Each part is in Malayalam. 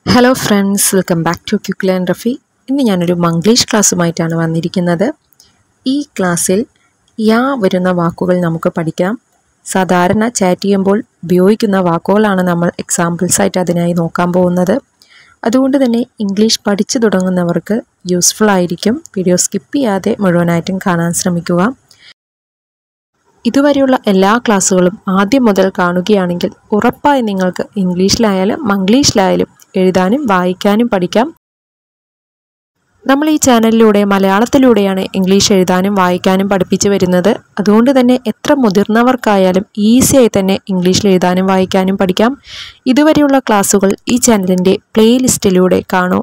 hello friends welcome back to quick learn Rafi ഇന്ന് ഞാനൊരു മംഗ്ലീഷ് ക്ലാസ്സുമായിട്ടാണ് വന്നിരിക്കുന്നത് ഈ ക്ലാസ്സിൽ യാ വരുന്ന വാക്കുകൾ നമുക്ക് പഠിക്കാം സാധാരണ ചാറ്റ് ചെയ്യുമ്പോൾ ഉപയോഗിക്കുന്ന വാക്കുകളാണ് നമ്മൾ എക്സാമ്പിൾസ് ആയിട്ട് അതിനായി നോക്കാൻ പോകുന്നത് അതുകൊണ്ട് തന്നെ ഇംഗ്ലീഷ് പഠിച്ചു തുടങ്ങുന്നവർക്ക് യൂസ്ഫുൾ ആയിരിക്കും വീഡിയോ സ്കിപ്പ് ചെയ്യാതെ മുഴുവനായിട്ടും കാണാൻ ശ്രമിക്കുക ഇതുവരെയുള്ള എല്ലാ ക്ലാസ്സുകളും ആദ്യം മുതൽ കാണുകയാണെങ്കിൽ ഉറപ്പായി നിങ്ങൾക്ക് ഇംഗ്ലീഷിലായാലും മംഗ്ലീഷിലായാലും എഴുതാനും വായിക്കാനും പഠിക്കാം നമ്മൾ ഈ ചാനലിലൂടെ മലയാളത്തിലൂടെയാണ് ഇംഗ്ലീഷ് എഴുതാനും വായിക്കാനും പഠിപ്പിച്ചു വരുന്നത് അതുകൊണ്ട് തന്നെ എത്ര മുതിർന്നവർക്കായാലും ഈസിയായി തന്നെ ഇംഗ്ലീഷിൽ എഴുതാനും വായിക്കാനും പഠിക്കാം ഇതുവരെയുള്ള ക്ലാസ്സുകൾ ഈ ചാനലിൻ്റെ പ്ലേലിസ്റ്റിലൂടെ കാണൂ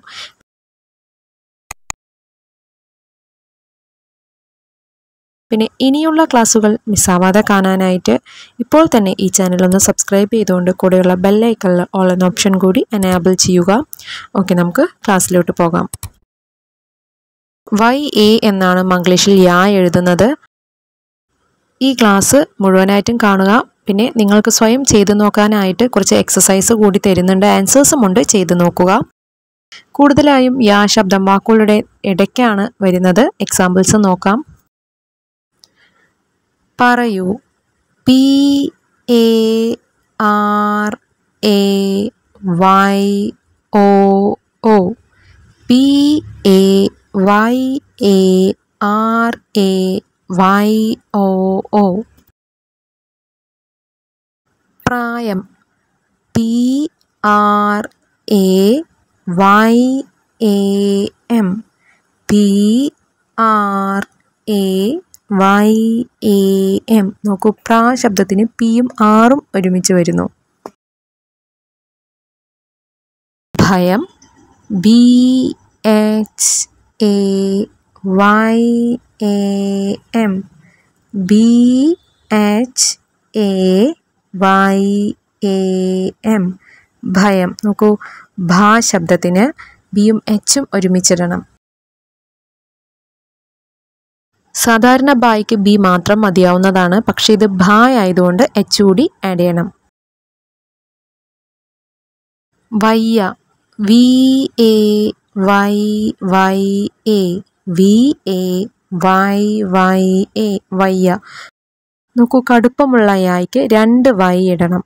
പിന്നെ ഇനിയുള്ള ക്ലാസ്സുകൾ മിസ്സാവാതെ കാണാനായിട്ട് ഇപ്പോൾ തന്നെ ഈ ചാനൽ ഒന്ന് സബ്സ്ക്രൈബ് ചെയ്തുകൊണ്ട് കൂടെയുള്ള ബെല്ലൈക്കണിൽ ഓൾ എന്ന ഓപ്ഷൻ കൂടി എനേബിൾ ചെയ്യുക ഓക്കെ നമുക്ക് ക്ലാസ്സിലോട്ട് പോകാം വൈ എ എന്നാണ് മംഗ്ലീഷിൽ യാ എഴുതുന്നത് ഈ ക്ലാസ് മുഴുവനായിട്ടും കാണുക പിന്നെ നിങ്ങൾക്ക് സ്വയം ചെയ്തു നോക്കാനായിട്ട് കുറച്ച് എക്സസൈസ് കൂടി തരുന്നുണ്ട് ആൻസേഴ്സും ഉണ്ട് ചെയ്തു നോക്കുക കൂടുതലായും യാ ശബ്ദം വാക്കുകളുടെ ഇടയ്ക്കാണ് വരുന്നത് എക്സാമ്പിൾസ് നോക്കാം പറയൂ P A R A Y O O P A Y A R A Y O O പ്രായം P R A Y A M P R A Y A M നോക്കൂ പ്രാ ശബ്ദത്തിന് പിയും ആറും ഒരുമിച്ച് വരുന്നു ഭയം B H A Y A M B H A Y A M ഭയം നോക്കൂ ഭ ശബ്ദത്തിന് ബിയും എച്ചും ഒരുമിച്ചിടണം സാധാരണ ബായ്ക്ക് ബി മാത്രം മതിയാവുന്നതാണ് പക്ഷെ ഇത് ഭ ആയതുകൊണ്ട് എച്ച് കൂടി ആഡ് ചെയ്യണം വയ്യ V A Y Y A V A Y Y A വയ്യ നോക്കൂ കടുപ്പമുള്ള യായ്ക്ക് രണ്ട് വൈ ഇടണം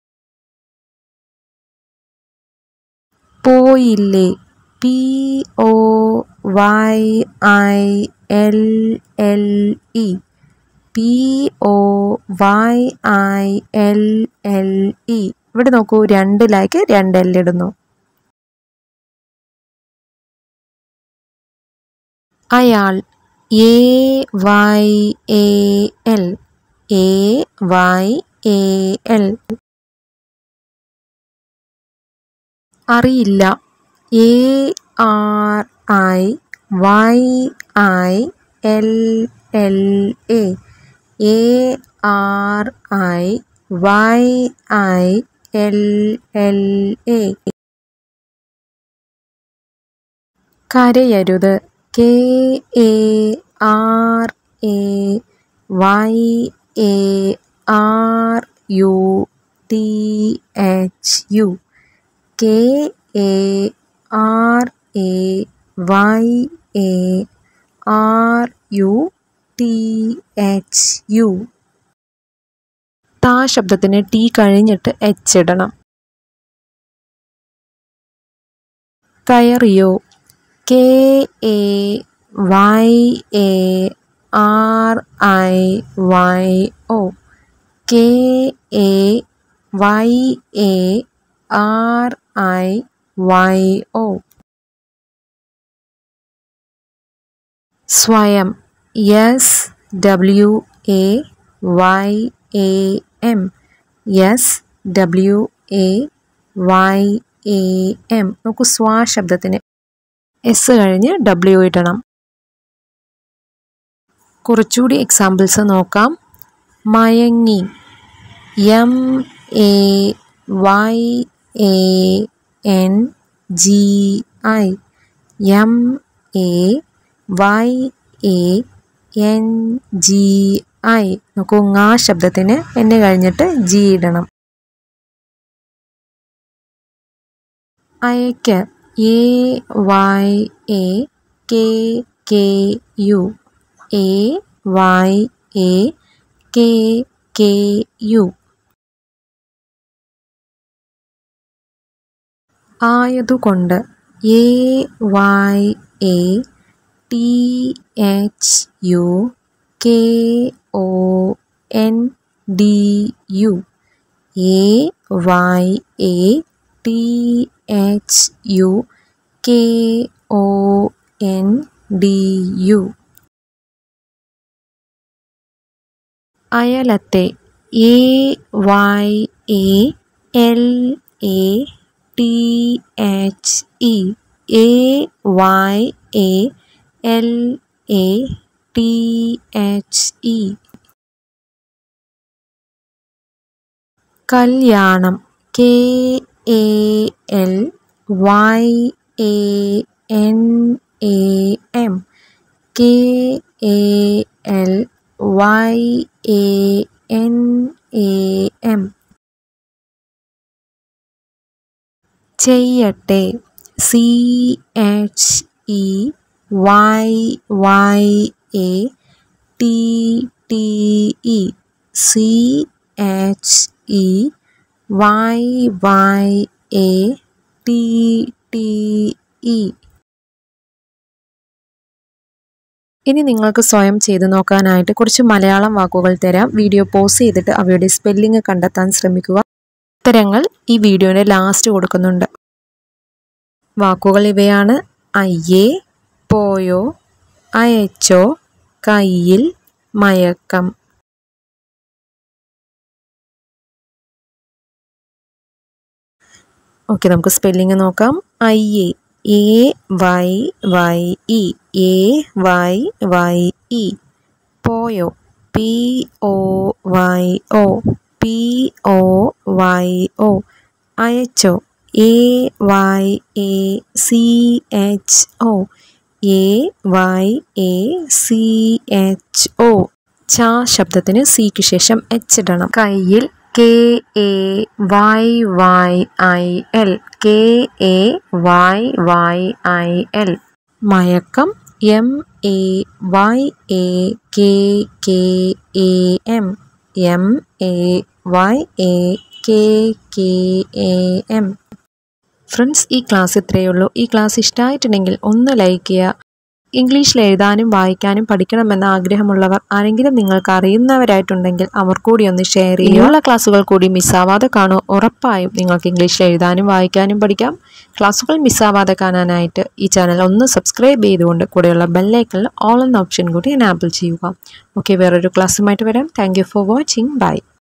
പോയില്ലേ P O Y I L L E P O Y I L L E ഇവിടെ നോക്കൂ രണ്ടിലേക്ക് രണ്ട് എൽ ഇടുന്നു അയാൾ A Y A L A Y A L അറിയില്ല A R I Y I L L A A R I Y I L L A കരയരുത് K A R A Y A R U T H U K A R A Y A R U T H U താ ശബ്ദത്തിന് ടി കഴിഞ്ഞിട്ട് എച്ച് ഇടണം കയറിയോ K A Y A R I Y O K A Y A R I Y O സ്വയം S W A Y A M S W A Y A M നോക്കൂ സ്വാ ശബ്ദത്തിന് എസ് കഴിഞ്ഞ് ഡബ്ല്യു ഇടണം കുറച്ചുകൂടി എക്സാമ്പിൾസ് നോക്കാം മയങ്ങി M A Y A N G I M A Y A N G I നോക്കൂ ങാ ശബ്ദത്തിന് എന്നെ കഴിഞ്ഞിട്ട് ജി ഇടണം അയക്ക് A Y A K K U A Y A K K U ആയതുകൊണ്ട് A Y A T H U K O N D U A Y A T H U K O N D U അയലത്തെ A Y A L A T H E A Y A L A T H E കല്യാണം K A L Y A N A M K A L Y A N A M ചെയ്യട്ടെ C H E Y Y A T T E C H E Y Y A T T E ഇനി നിങ്ങൾക്ക് സ്വയം ചെയ്തു നോക്കാനായിട്ട് കുറച്ച് മലയാളം വാക്കുകൾ തരാം വീഡിയോ പോസ് ചെയ്തിട്ട് അവയുടെ സ്പെല്ലിംഗ് കണ്ടെത്താൻ ശ്രമിക്കുക ഉത്തരങ്ങൾ ഈ വീഡിയോയുടെ ലാസ്റ്റ് കൊടുക്കുന്നുണ്ട് വാക്കുകൾ ഇവയാണ് അയ്യേ പോയോ അയച്ചോ കയ്യിൽ മയക്കം ഓക്കെ നമുക്ക് സ്പെല്ലിംഗ് നോക്കാം അയ്യേ A Y Y E A Y Y E പോയോ P O Y O P O Y O അയച്ചോ A Y A C H O A Y A C H O ച ശബ്ദത്തിന് സിക്ക് ശേഷം എച്ച് ഇടണം കയ്യിൽ K A Y Y I L K A Y Y I L മയക്കം M A Y A K K A M M A Y A K K A M friends ഈ ക്ലാസ് ഇത്രയേ ഉള്ളൂ ഈ ക്ലാസ് ഇഷ്ടമായിട്ടുണ്ടെങ്കിൽ ഒന്ന് ലൈക്ക് ചെയ്യുക ഇംഗ്ലീഷിൽ എഴുതാനും വായിക്കാനും പഠിക്കണമെന്ന ആഗ്രഹമുള്ളവർ ആരെങ്കിലും നിങ്ങൾക്ക് അറിയുന്നവരായിട്ടുണ്ടെങ്കിൽ അവർ കൂടി ഒന്ന് ഷെയർ ചെയ്യുക ഇനിയുള്ള ക്ലാസ്സുകൾ കൂടി മിസ്സാവാതെ കാണൂ ഉറപ്പായും നിങ്ങൾക്ക് ഇംഗ്ലീഷിൽ എഴുതാനും വായിക്കാനും പഠിക്കാം ക്ലാസ്സുകൾ മിസ്സാവാതെ കാണാനായിട്ട് ഈ ചാനൽ ഒന്ന് സബ്സ്ക്രൈബ് ചെയ്തുകൊണ്ട് കൂടെയുള്ള ബെല്ലൈക്കണിൽ ഓൾ എന്ന ഓപ്ഷൻ കൂടി എനാബിൾ ചെയ്യുക ഓക്കെ വേറൊരു ക്ലാസ്സുമായിട്ട് വരാം thank you for watching by